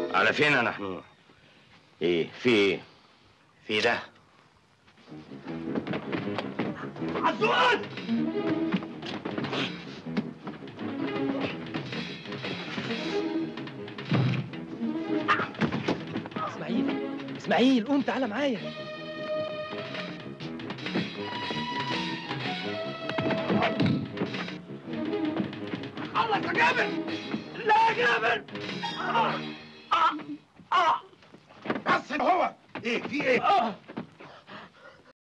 على فين يا محمود ايه في ايه في ده عزوز اسماعيل اسماعيل قوم تعالى معايا خلص يا جابر لا يا جابر آه. آه. آه. بس هو ايه في ايه؟ آه.